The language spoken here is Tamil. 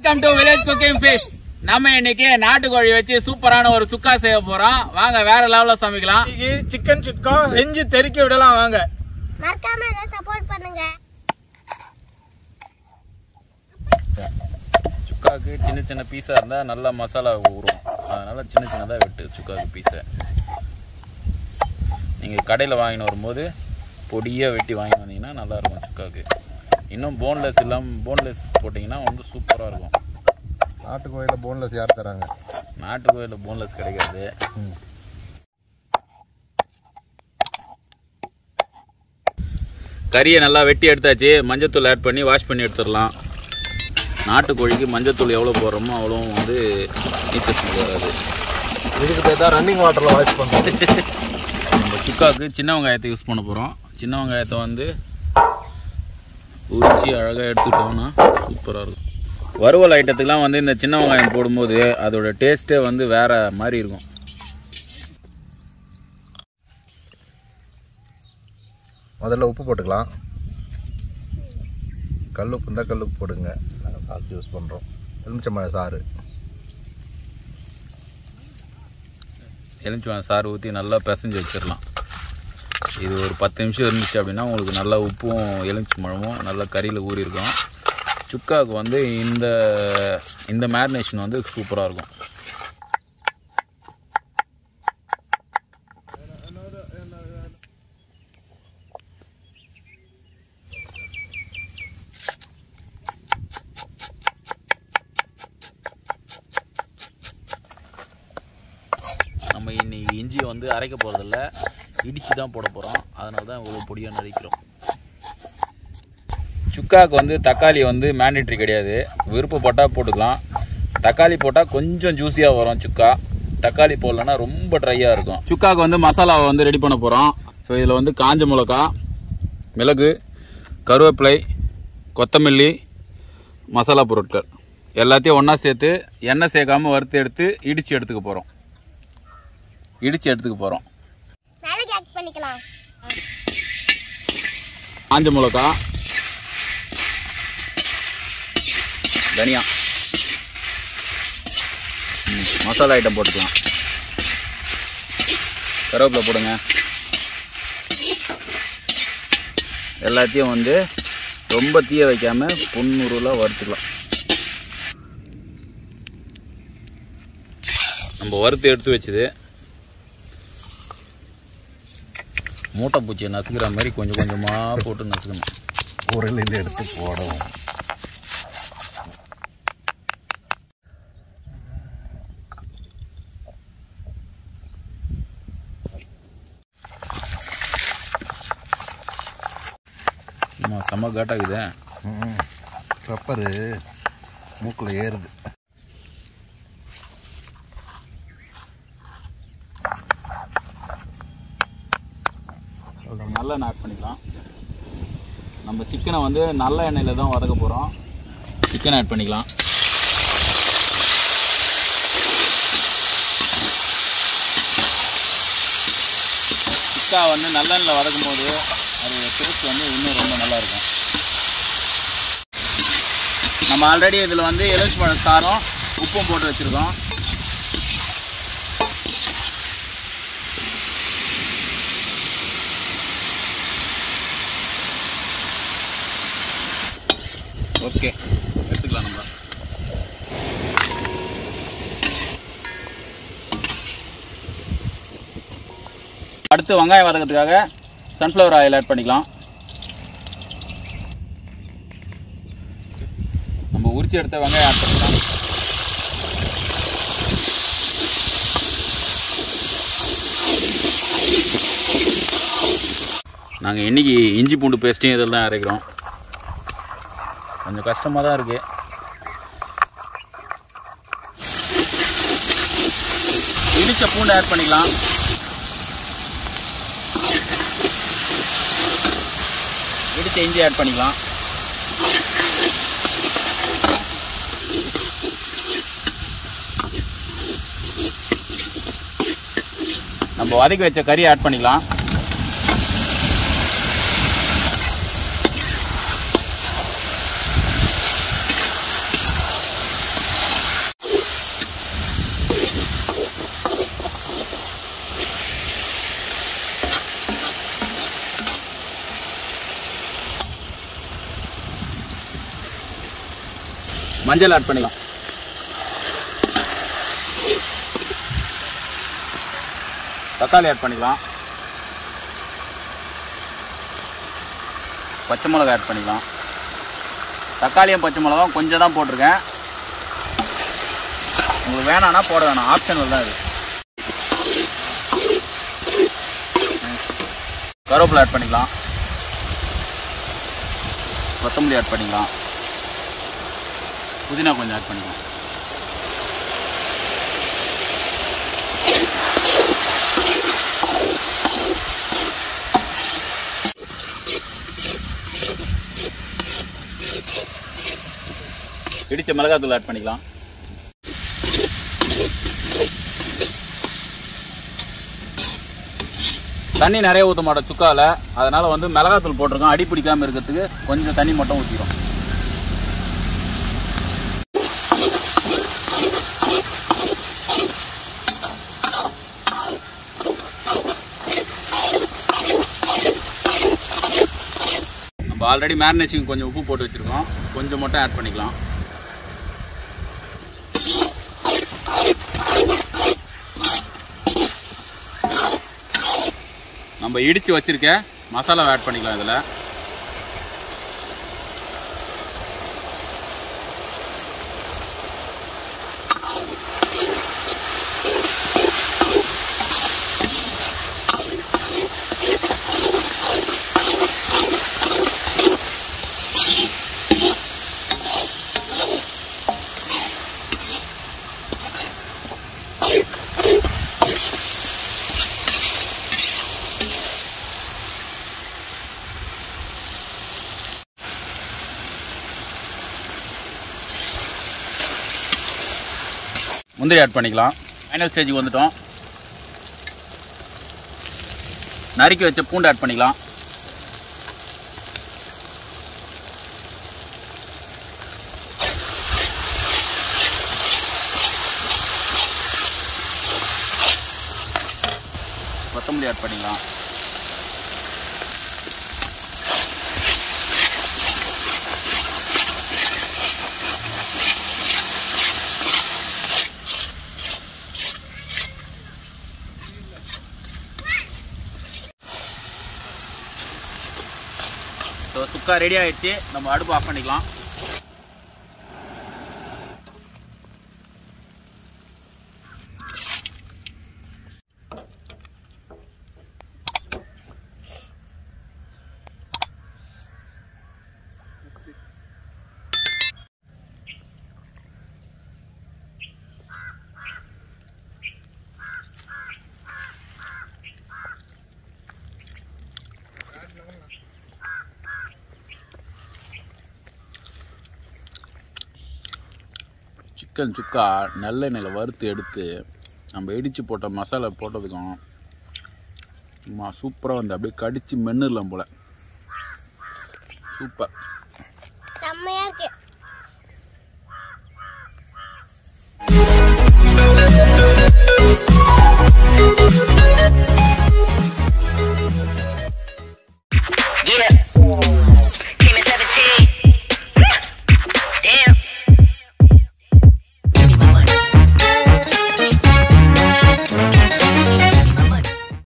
welcome to village cooking feast நம்ம இன்னைக்கு நாட்டுக்கோழி வச்சு சூப்பரான ஒரு சுக்கா செய்ய போறோம் வாங்க வேற லெவல்ல சமைக்கலாம் இன்னைக்கு சிக்கன் சுக்கா செஞ்சு தெறிக்க விடலாம் வாங்க மறக்காம என்ன சப்போர்ட் பண்ணுங்க சுக்காவுக்கு சின்ன சின்ன பீஸா இருந்தா நல்லா மசாலா ஊறும் அதனால சின்ன சின்னதா வெட்டு சுக்காவுக்கு பீஸை நீங்க கடையில வாங்கின்னு வரும்போது பொடியா வெட்டி வாங்கி வந்தீங்கன்னா நல்லா இருக்கும் சுக்காவுக்கு இன்னும் போன்லெஸ் இல்லாம போன்லெஸ் போட்டிங்கன்னா வந்து சூப்பரா இருக்கும் நாட்டுக்கோயில போன்லெஸ் யார் தராங்க நாட்டுக்கோயில போன்லெஸ் கிடைக்காது கறியை நல்லா வெட்டி எடுத்தாச்சு மஞ்சத்தூள் ஆட் பண்ணி வாஷ் பண்ணி எடுத்துடலாம் நாட்டுக்கோழிக்கு மஞ்சத்தூள் எவ்வளோ போடுறோமோ அவ்வளோ வந்து நீச்சல் ஸ்மெல் வராது இதுக்கு பேர் தான் ரன்னிங் வாட்டர்ல வாஷ் பண்றது நம்ம சுக்காவுக்கு சின்ன வெங்காயத்தை யூஸ் பண்ண போகிறோம் சின்ன வெங்காயத்தை வந்து உரிச்சு அழகாக எடுத்துட்டோம்னா சூப்பராக இருக்கும் வறுவல் ஐட்டத்துக்குலாம் வந்து இந்த சின்ன வெங்காயம் போடும்போது அதோட டேஸ்ட்டே வந்து வேற மாதிரி இருக்கும் முதல்ல உப்பு போட்டுக்கலாம் கல் உப்பு இருந்தால் கல் உப்பு போடுங்க நாங்கள் சால்ட் யூஸ் பண்ணுறோம் எலுமிச்சம்பழ சாறு எலுமிச்சம் சாறு ஊற்றி நல்லா பிசைஞ்சு வச்சிடலாம் இது ஒரு பத்து நிமிஷம் இருந்துச்சு அப்படின்னா உங்களுக்கு நல்லா உப்பும் எலுமிச்சை பழமும் நல்லா கறியில் ஊறியிருக்கும் சுக்காவுக்கு வந்து இந்த இந்த மேரினேஷன் வந்து சூப்பராக இருக்கும் நம்ம இன்னைக்கு இஞ்சியை வந்து அரைக்க போகிறதில்ல இடித்து தான் போட போகிறோம் அதனால தான் இவ்வளோ பொடியாக நடிக்கிறோம் சுக்காவுக்கு வந்து தக்காளி வந்து மேண்டேட்ரி கிடையாது விருப்பப்பட்டால் போட்டுக்கலாம் தக்காளி போட்டால் கொஞ்சம் ஜூஸியாக வரும் சுக்கா தக்காளி போடலன்னா ரொம்ப ட்ரையாக இருக்கும் சுக்காவுக்கு வந்து மசாலாவை வந்து ரெடி பண்ண போகிறோம் ஸோ இதில் வந்து காஞ்ச மிளகா மிளகு கருவேப்பிலை கொத்தமல்லி மசாலா பொருட்கள் எல்லாத்தையும் ஒன்றா சேர்த்து எண்ணெய் சேர்க்காம வறுத்து எடுத்து இடித்து எடுத்துக்க போகிறோம் இடித்து எடுத்துக்க போகிறோம் மிளகு ஆட் பண்ணிக்கலாம் காஞ்ச மிளகா தனியா ம், மசாலா ஐட்டம் போட்டுக்கலாம் கருவேப்பிலை போடுங்க எல்லாத்தையும் வந்து ரொம்ப தீய வைக்காம பொன்னுருளாக வறுத்துக்கலாம் நம்ம வறுத்து எடுத்து வச்சது மூட்டை பூச்சியை நசுக்கிற மாதிரி கொஞ்சம் கொஞ்சமாக போட்டு நசுக்கணும் உரலில் எடுத்து போடவும் ஆமாம் செம்ம காட்டாகுதே பெப்பரு மூக்கில் ஏறுது நல்லெண்ணெய் ஆட் பண்ணிக்கலாம் நம்ம சிக்கனை வந்து நல்ல எண்ணெயில் தான் வதக்க போகிறோம் சிக்கன் ஆட் பண்ணிக்கலாம் சிக்கா வந்து நல்லெண்ணெயில் வதக்கும் போது அதோட டேஸ்ட் வந்து இன்னும் ரொம்ப நல்லா இருக்கும் நம்ம ஆல்ரெடி இதில் வந்து எலுமிச்சை பழம் சாரம் உப்பும் போட்டு வச்சுருக்கோம் ஓகே எடுத்துக்கலாம் நம்ம அடுத்து வெங்காயம் வதக்கிறதுக்காக சன்ஃப்ளவர் ஆயில் ஆட் பண்ணிக்கலாம் நம்ம உரிச்சு எடுத்த வெங்காயம் ஆட் பண்ணிக்கலாம் நாங்கள் இன்னைக்கு இஞ்சி பூண்டு பேஸ்ட்டையும் இதெல்லாம் அரைக்கிறோம் கொஞ்சம் கஷ்டமாக தான் இருக்குது இடிச்ச பூண்டு ஆட் பண்ணிக்கலாம் இடிச்ச இஞ்சி ஆட் பண்ணிக்கலாம் நம்ம வதக்கி வச்ச கறி ஆட் பண்ணிக்கலாம் மஞ்சள் ஆட் பண்ணிக்கலாம் தக்காளி ஆட் பண்ணிக்கலாம் பச்சை மிளகா ஆட் பண்ணிக்கலாம் தக்காளியும் பச்சை மிளகாவும் கொஞ்சம் தான் போட்டிருக்கேன் உங்களுக்கு வேணான்னா போட வேணாம் ஆப்ஷனல் தான் இது கருவேப்பிலை ஆட் பண்ணிக்கலாம் கொத்தமல்லி ஆட் பண்ணிக்கலாம் புதினா கொஞ்சம் ஆட் பண்ணிக்கலாம் இடிச்ச மிளகாத்தூள் ஆட் பண்ணிக்கலாம் தண்ணி நிறைய ஊற்ற மாட்டோம் சுக்காவில் அதனால் வந்து மிளகாத்தூள் போட்டிருக்கோம் அடி பிடிக்காமல் இருக்கிறதுக்கு கொஞ்சம் தண்ணி மட்டும் ஊற்றிடும் நம்ம ஆல்ரெடி மேரினேஷன் கொஞ்சம் உப்பு போட்டு வச்சுருக்கோம் கொஞ்சம் மட்டும் ஆட் பண்ணிக்கலாம் நம்ம இடித்து வச்சிருக்க மசாலாவை ஆட் பண்ணிக்கலாம் இதில் முந்திரி ஆட் பண்ணிக்கலாம் ஃபைனல் ஸ்டேஜுக்கு வந்துட்டோம் நறுக்கி வச்ச பூண்டு ஆட் பண்ணிக்கலாம் கொத்தமல்லி ஆட் பண்ணிக்கலாம் ஸோ சுக்கா ரெடி ஆயிடுச்சு நம்ம அடுப்பு ஆஃப் பண்ணிக்கலாம் சிக்கன் சுக்கா நல்லெண்ணெயில் வறுத்து எடுத்து நம்ம இடித்து போட்ட மசாலா போட்டதுக்கும் சும்மா சூப்பராக வந்து அப்படியே கடித்து மென்னுடலாம் போல் சூப்பர் செம்மையா இருக்கு